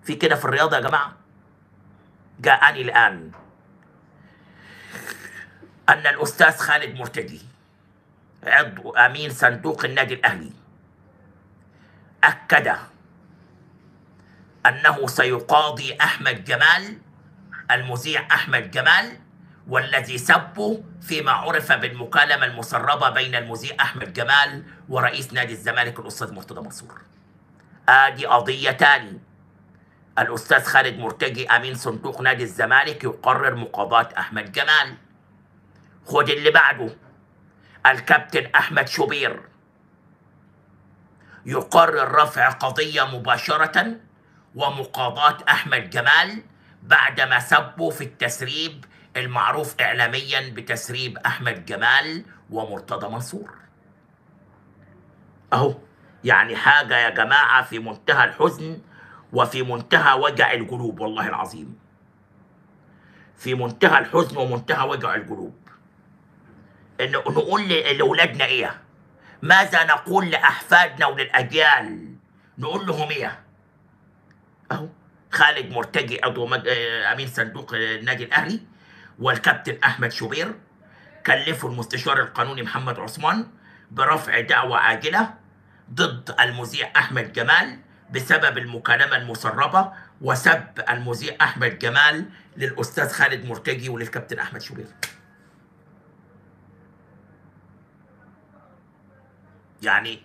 في كده في الرياضه يا جماعه جاءني الان ان الاستاذ خالد مرتجي عضو امين صندوق النادي الاهلي اكد انه سيقاضي احمد جمال المذيع احمد جمال والذي سبه فيما عرف بالمكالمه المسربه بين المذيع احمد جمال ورئيس نادي الزمالك الاستاذ مرتضى منصور. ادي قضيتان الاستاذ خالد مرتجي امين صندوق نادي الزمالك يقرر مقاضاه احمد جمال. خد اللي بعده الكابتن احمد شوبير يقرر رفع قضيه مباشره ومقاضاه احمد جمال بعدما سبوا في التسريب المعروف اعلاميا بتسريب احمد جمال ومرتضى منصور اهو يعني حاجه يا جماعه في منتهى الحزن وفي منتهى وجع القلوب والله العظيم في منتهى الحزن ومنتهى وجع القلوب ان نقول ل- لاولادنا ايه ماذا نقول لاحفادنا وللاجيال نقول لهم ايه اهو خالد مرتجي عضو مج... آه، امين صندوق آه، النادي الاهلي والكابتن احمد شوبير كلفوا المستشار القانوني محمد عثمان برفع دعوى عاجله ضد المذيع احمد جمال بسبب المكالمه المسربه وسب المذيع احمد جمال للاستاذ خالد مرتجي وللكابتن احمد شوبير يعني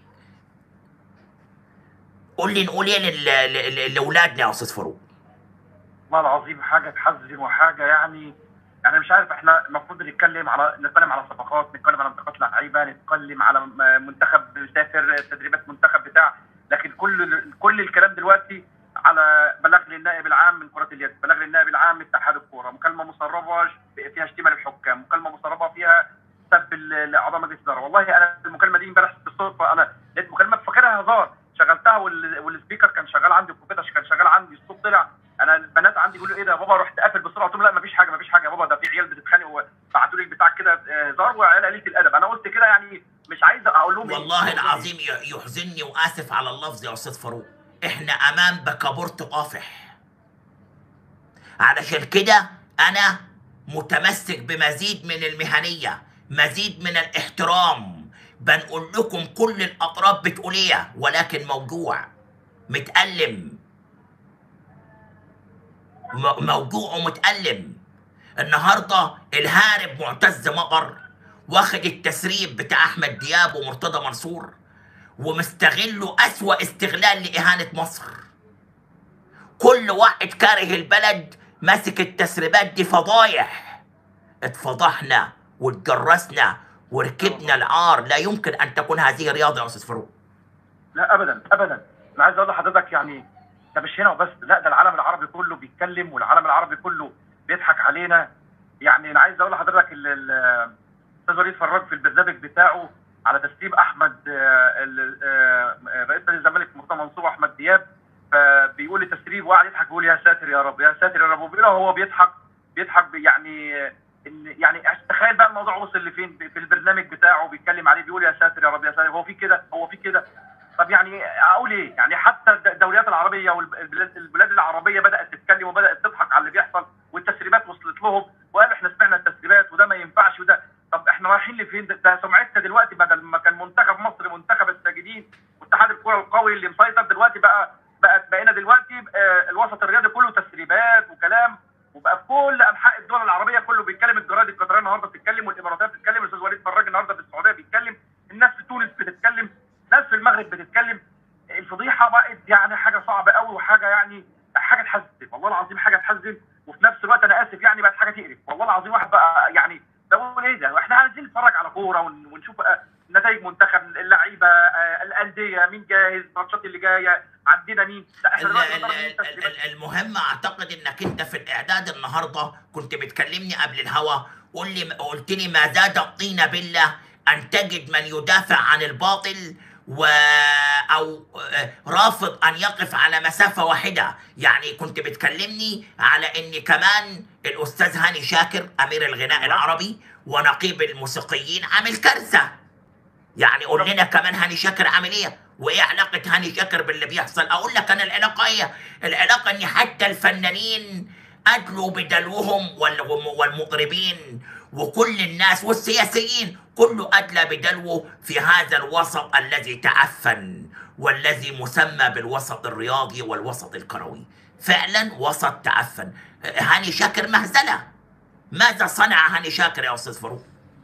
قول لي نقول ايه لل- لل- لاولادنا يا استاذ فاروق والله العظيم حاجه تحزن وحاجه يعني يعني مش عارف احنا المفروض نتكلم على نتكلم على صفقات نتكلم على انتقالات لعيبه نتكلم على م- منتخب بيسافر تدريبات منتخب بتاع لكن كل كل الكلام دلوقتي على بلغ للنائب العام من كره اليد بلغ للنائب العام من اتحاد الكوره مكالمه مسربه فيها شتيمه للحكام مكالمه مسربه فيها سب ال- لاعضاء مجلس الاداره والله انا المكالمه دي امبارح بالصدفه انا لقيت مكالمه فاكرها هزار شغلتها وال- والسبيكر كان شغال عندي الكمبيوتر كان شغال عندي الصوت طلع انا البنات عندي بيقولوا ايه ده يا بابا رحت قافل بسرعه قلت لهم لا مفيش حاجه مفيش حاجه يا بابا ده في عيال بتتخانق وبعتوا لي البتاع كده آه، هزار وعيال قليله الادب انا قلت كده يعني مش عايز اقول لهم إيه. والله العظيم ي- يحزنني واسف على اللفظ يا استاذ فاروق احنا امام بكابورت قافح علشان كده انا متمسك بمزيد من المهنيه مزيد من الاحترام بنقول لكم كل الاطراف بتقول ايه ولكن موجوع متألم م- موجوع ومتألم النهارده الهارب معتز مطر واخد التسريب بتاع احمد دياب ومرتضى منصور ومستغله اسوأ استغلال لاهانه مصر كل واحد كاره البلد ماسك التسريبات دي فضايح اتفضحنا واتجرسنا وركبنا العار لا يمكن ان تكون هذه رياضه يا استاذ فاروق لا ابدا ابدا انا عايز اقول لحضرتك يعني ده مش هنا وبس لا ده العالم العربي كله بيتكلم والعالم العربي كله بيضحك علينا يعني انا عايز اقول لحضرتك ال- ال- الاستاذ وليد فراج في البرنامج بتاعه على تسريب احمد آه، ال- آه، رئيس نادي الزمالك مرتضى منصور واحمد دياب فبيقول لي تسريب وقعد يضحك بيقول يا ساتر يا رب يا ساتر يا رب وبيقول له هو بيضحك بيضحك ب- يعني ان يعني تخيل بقى الموضوع وصل لفين في البرنامج بتاعه بيتكلم عليه بيقول يا ساتر يا رب يا ساتر هو في كده هو في كده طب يعني اقول ايه؟ يعني حتى الد- الدوريات العربيه والبلاد البلاد العربيه بدات تتكلم وبدات تضحك على اللي بيحصل والتسريبات وصلت لهم وقالوا احنا سمعنا التسريبات وده ما ينفعش وده طب احنا رايحين لفين؟ ده, ده سمعتنا دلوقتي بدل ما كان منتخب مصر منتخب الساجدين واتحاد الكره القوي اللي مسيطر دلوقتي بقى بقت بقينا دلوقتي آه، الوسط الرياضي كله تسريبات وكلام وبقى في كل انحاء الدول العربيه كله بيتكلم الجرايد القطريه النهارده بتتكلم والاماراتيه بتتكلم الاستاذ وليد فراج النهارده في السعوديه بيتكلم الناس في تونس بتتكلم ناس في المغرب بتتكلم الفضيحه بقت يعني حاجه صعبه قوي وحاجه يعني حاجه تحزن والله العظيم حاجه تحزن وفي نفس الوقت انا اسف يعني بقت حاجه تقرف والله العظيم واحد بقى يعني بقول ايه ده واحنا عايزين نتفرج على كوره ون- ونشوف آه، نتائج منتخب اللعيبه آه، الانديه مين جاهز الماتشات اللي جايه عندنا مين لا احنا ال- دلوقتي ال- نقدر نجيب ال- تسريبات. ال- المهم اعتقد انك انت في الاعداد النهارده كنت بتكلمني قبل الهوا قول لي قلت لي ما زاد الطين بالله ان تجد من يدافع عن الباطل و او آه، رافض ان يقف على مسافه واحده يعني كنت بتكلمني على ان كمان الاستاذ هاني شاكر امير الغناء العربي ونقيب الموسيقيين عامل كارثه يعني قول لنا كمان هاني شاكر عامل ايه وايه علاقه هاني شاكر باللي بيحصل اقول لك انا العلاقه ايه العلاقه ان حتى الفنانين ادلوا بدلوهم وال- والمطربين وكل الناس والسياسيين كله ادلى بدلوه في هذا الوسط الذي تعفن والذي مسمى بالوسط الرياضي والوسط الكروي فعلا وسط تعفن هاني شاكر مهزله ماذا صنع هاني شاكر يا استاذ فاروق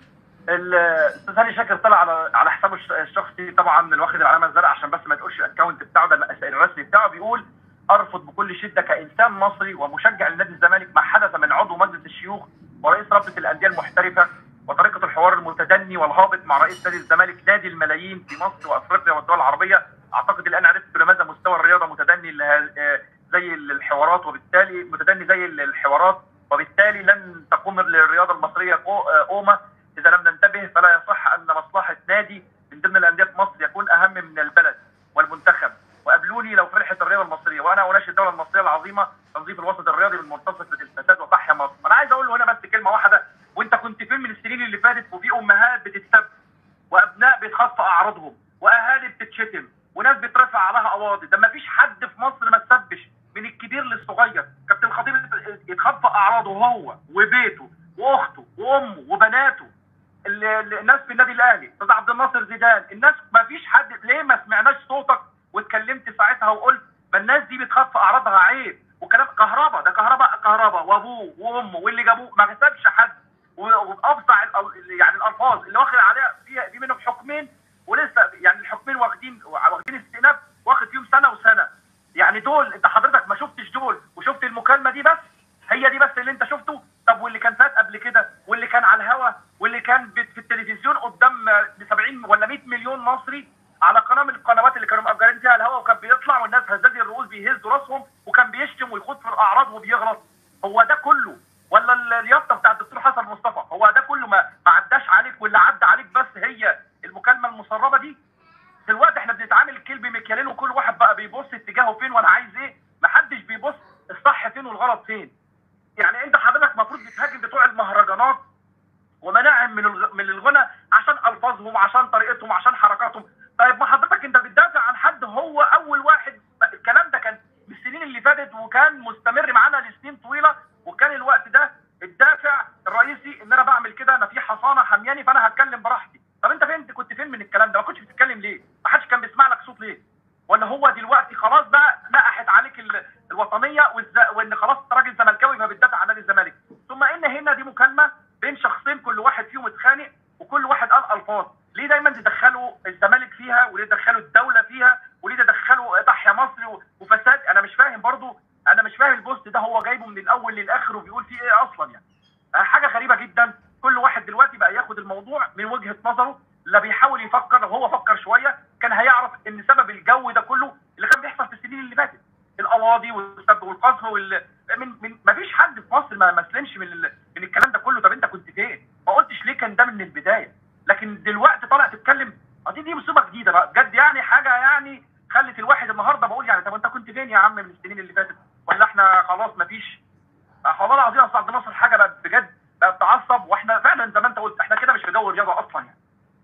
الاستاذ هاني شاكر طلع على على حسابه الش- الشخصي طبعا واخد العلامه الزرقاء عشان بس ما تقولش الاكونت بتاعه ده الرسمي بتاعه بيقول ارفض بكل شده كانسان مصري ومشجع لنادي الزمالك ما حدث من عضو مجلس الشيوخ ورئيس رابطه الانديه المحترفه وطريقه الحوار المتدني والهابط مع رئيس نادي الزمالك نادي الملايين في مصر وافريقيا والدول العربيه اعتقد الان عرفت لماذا مستوى الرياضه متدني له- آه، زي الحوارات وبالتالي متدني زي الحوارات وبالتالي لن تقوم الرياضه المصريه قو- آه، قومه اذا لم ننتبه فلا يصح ان مصلحه نادي من ضمن الانديه في مصر يكون اهم من البلد والمنتخب وقابلوني لو فرحت الرياضه المصريه وانا اناشد الدوله المصريه العظيمه تنظيف الوسط الرياضي من منتصف الفساد وتحيا مصر انا عايز اقول له هنا بس كلمه واحده وانت كنت فين من السنين اللي فاتت وفي امهات بتتسب وابناء بيتخطى اعراضهم واهالي بتتشتم وناس بيترفع عليها قواضي ده ما فيش حد في مصر ما تسبش من الكبير للصغير كابتن الخطيب يتخطى اعراضه هو وبيته واخته وامه وبناته ال- ال- الناس في النادي الاهلي استاذ عبد الناصر زيدان الناس ما فيش حد ليه ما سمعناش صوتك واتكلمت ساعتها وقلت ما الناس دي بتخطى اعراضها عيب وكلام كهربا ده كهربا كهربا وابوه وامه واللي جابوه ما سابش حد و- وبافظع ال- يعني الالفاظ اللي واخد عليها في في منهم حكمين ولسه يعني الحكمين واخدين واخدين استئناف واخد فيهم سنه وسنه يعني دول انت حضرتك ما شفتش دول وشفت المكالمه دي بس هي دي بس اللي انت شفته طب واللي كان فات قبل كده واللي كان على الهوا واللي كان بت- في التلفزيون قدام آه، 70 ولا 100 مليون مصري على قناه من القنوات اللي كانوا مأجرين فيها الهوا وكان بيطلع والناس هزازي الرؤوس بيهزوا راسهم وكان بيشتم ويخوض في الاعراض وبيغلط هو ده كله ولا ال- اليافطه بتاع الدكتور حسن مصطفى هو ده كله ما ما عداش عليك واللي عدى عليك بس هي المكالمه المسربه دي دلوقتي احنا بنتعامل الكيل بمكيالين وكل واحد بقى بيبص اتجاهه فين وانا عايز ايه محدش بيبص الصح فين والغلط فين يعني انت حضرتك المفروض بتهاجم بتوع المهرجانات ومناعم من الغ... من الغنى عشان الفاظهم عشان طريقتهم عشان حركاتهم طيب ما حضرتك انت بتدافع عن حد هو اول واحد الكلام ده كان من السنين اللي فاتت وكان مستمر معانا لسنين طويله وكان الوقت ده الدافع الرئيسي ان انا بعمل كده انا في حصانه حمياني فانا هتكلم براحتي طب انت فين كنت فين من الكلام ده ما كنتش بتتكلم ليه ما حدش كان بيسمع لك صوت ليه ولا هو دلوقتي خلاص بقى نقحت عليك ال- الوطنيه والز- وان خلاص انت راجل زملكاوي فبتدافع عن نادي الزمالك ثم ان هنا دي مكالمه بين شخصين كل واحد فيهم اتخانق وكل واحد قال الفاظ ليه دايما تدخلوا الزمالك فيها وليه تدخلوا الدوله فيها وليه تدخلوا تحيا مصر و- وفساد انا مش فاهم برضو انا مش فاهم البوست ده هو جايبه من الاول للاخر وبيقول فيه ايه اصلا يعني حاجه غريبه جدا كل واحد دلوقتي بقى ياخد الموضوع من وجهه نظره لا بيحاول يفكر لو هو فكر شويه كان هيعرف ان سبب الجو ده كله اللي كان بيحصل في السنين اللي فاتت القواضي والسب والقذف وال من من ما فيش حد في مصر ما ما سلمش من ال... من الكلام ده كله طب انت كنت فين؟ ما قلتش ليه كان ده من البدايه لكن دلوقتي طالع تتكلم آه دي دي مصيبه جديده بقى بجد يعني حاجه يعني خلت الواحد النهارده بقول يعني طب انت كنت فين يا عم من السنين اللي فاتت؟ ولا احنا خلاص ما فيش والله العظيم يا استاذ عبد الناصر حاجه بقت بجد بقت تعصب واحنا فعلا زي ما انت قلت احنا كده مش في جو الرياضه اصلا يعني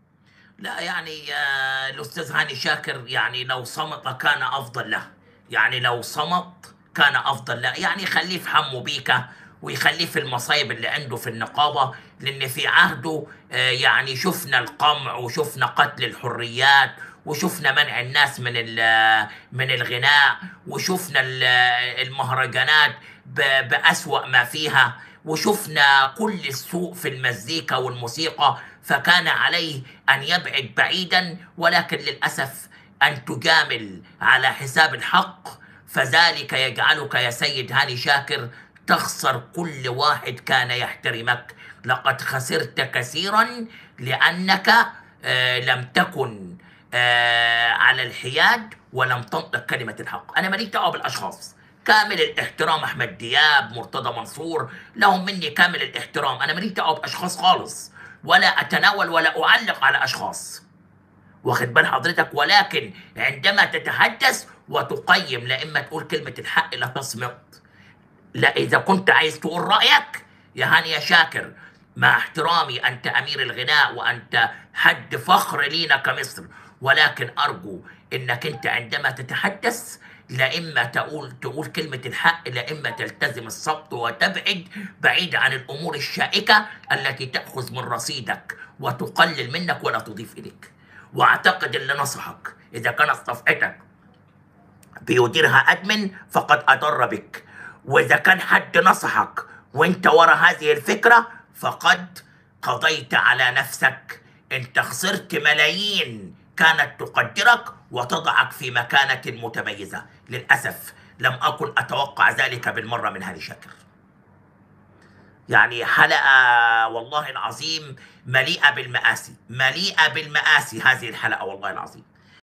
لا يعني آه، الأستاذ هاني شاكر يعني لو صمت كان أفضل له يعني لو صمت كان أفضل له يعني خليه في حمو بيكا ويخليه في المصايب اللي عنده في النقابة لأن في عهده آه، يعني شفنا القمع وشفنا قتل الحريات وشفنا منع الناس من ال- من الغناء وشفنا ال- المهرجانات ب- بأسوأ ما فيها وشفنا كل السوء في المزيكا والموسيقى فكان عليه أن يبعد بعيدا ولكن للأسف أن تجامل على حساب الحق فذلك يجعلك يا سيد هاني شاكر تخسر كل واحد كان يحترمك لقد خسرت كثيرا لأنك آه، لم تكن آه، على الحياد ولم تنطق كلمة الحق أنا ماليش دعوة بالأشخاص كامل الاحترام أحمد دياب مرتضى منصور لهم مني كامل الاحترام أنا ماليش دعوة بأشخاص خالص ولا أتناول ولا أعلق على أشخاص واخد بال حضرتك ولكن عندما تتحدث وتقيم لا إما تقول كلمة الحق لا تصمت لا إذا كنت عايز تقول رأيك يا هاني يا شاكر مع احترامي أنت أمير الغناء وأنت حد فخر لينا كمصر ولكن أرجو انك انت عندما تتحدث لا اما تقول تقول كلمه الحق لا اما تلتزم الصمت وتبعد بعيد عن الامور الشائكه التي تاخذ من رصيدك وتقلل منك ولا تضيف اليك واعتقد اللي نصحك اذا كانت صفحتك بيديرها ادمن فقد اضر بك واذا كان حد نصحك وانت ورا هذه الفكره فقد قضيت على نفسك انت خسرت ملايين كانت تقدرك وتضعك في مكانه متميزه للاسف لم اكن اتوقع ذلك بالمره من هاني شاكر يعني حلقه والله العظيم مليئه بالمآسي مليئه بالمآسي هذه الحلقه والله العظيم